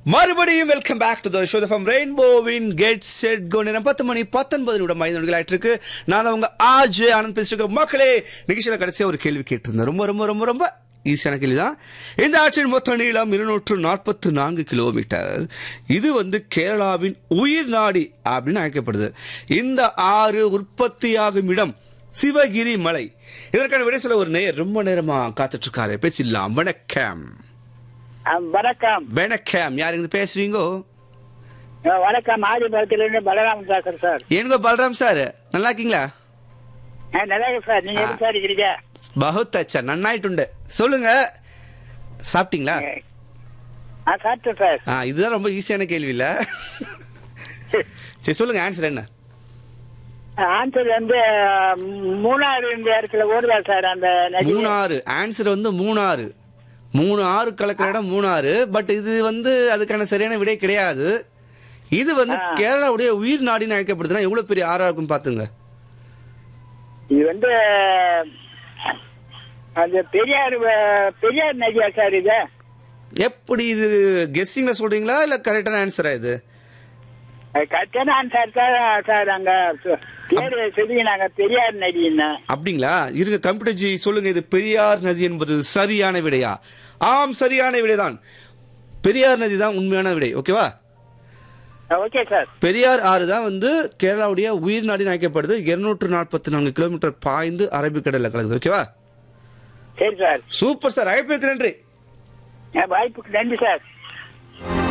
மறுபடியும் welcome back to the show from ரெயின்போவின் get set go நேரம் பத்து மணி பத்தொன்பது நிமிடம் ஐந்து நிமிடங்கள் ஆயிட்டு இருக்கு நான் அவங்க ஆஜ் ஆனந்த் பேசிட்டு இருக்க மக்களே நிகழ்ச்சியில கடைசியா ஒரு கேள்வி கேட்டிருந்தேன் ரொம்ப ரொம்ப ரொம்ப ரொம்ப ஈஸியான கேள்வி தான் இந்த ஆற்றின் மொத்த நீளம் இருநூற்று நாற்பத்து நான்கு கிலோமீட்டர் இது வந்து கேரளாவின் உயிர் நாடி அப்படின்னு அழைக்கப்படுது இந்த ஆறு உற்பத்தியாகும் இடம் சிவகிரி மலை இதற்கான விடை சொல்ல ஒரு நேர் ரொம்ப நேரமா காத்துட்டு இருக்காரு பேசிடலாம் வணக்கம் ஆ, வணக்கம் வணக்கம் யார் இருந்து பேசுறீங்கோ ஆ, வணக்கம் ஆதிபுரத்திலிருந்து பலராமன் பேசுறேன் சார் ஏனுங்க பல்ராம் சார் நல்லா இருக்கீங்களா ஆ, நல்லா இருக்கு சார் நீங்க எப்படி சார் இருக்கிறீங்க பகுத் அச்சா நன்னாயிட்டுண்டு சொல்லுங்க சாப்பிட்டீங்களா ஆ சாப்பிட்டேன் சார் ஆ இதுதான் ரொம்ப ஈஸியான கேள்வி இல்ல சரி சொல்லுங்க ஆன்சர் என்ன ஆன்சர் வந்து ம், மூணாறு இந்த இடத்துல ஓடுதா சார் அந்த நதி மூணாறு ஆன்சர் வந்து மூணாறு மூணு ஆறு கலக்கிற இடம் மூணாறு பட் இது வந்து அதுக்கான சரியான விடை கிடையாது இது வந்து ஆ. கேரளாவுடைய உயிர் நாடின்னு அழைக்கப்படுதுன்னா எவ்வளவு பெரிய ஆறா இருக்கும் பாத்துங்க இது வந்து அந்த பெரியார் வ- பெரியார் நதியா சார் இது எப்படி இது கெஸ்ஸிங்ல சொல்றீங்களா இல்ல கரெக்டான ஆன்சரா இது கரெக்டான ஆன்சர் சார் சார் அங்க சு- பேரு சொல்லி நாங்க பெரியார் நதின்னு அப்படிங்களா இருங்க கம்ப்யூட்டர் ஜி சொல்லுங்க இது பெரியார் நதி என்பது சரியான விடையா ஆம் சரியான விடைதான் பெரியார் நதி தான் உண்மையான விடை ஓகேவா ஓகே சார் பெரியார் ஆறு தான் வந்து கேரளாவுடைய உயிர் நாடி அழைக்கப்படுது இருநூற்று நாற்பத்தி நான்கு கிலோமீட்டர் பாய்ந்து அரபிக்கடல்ல கலக்குது ஓகேவா சரி சார் சூப்பர் சார் அழைப்பிற்கு நன்றி வாய்ப்புக்கு நன்றி சார்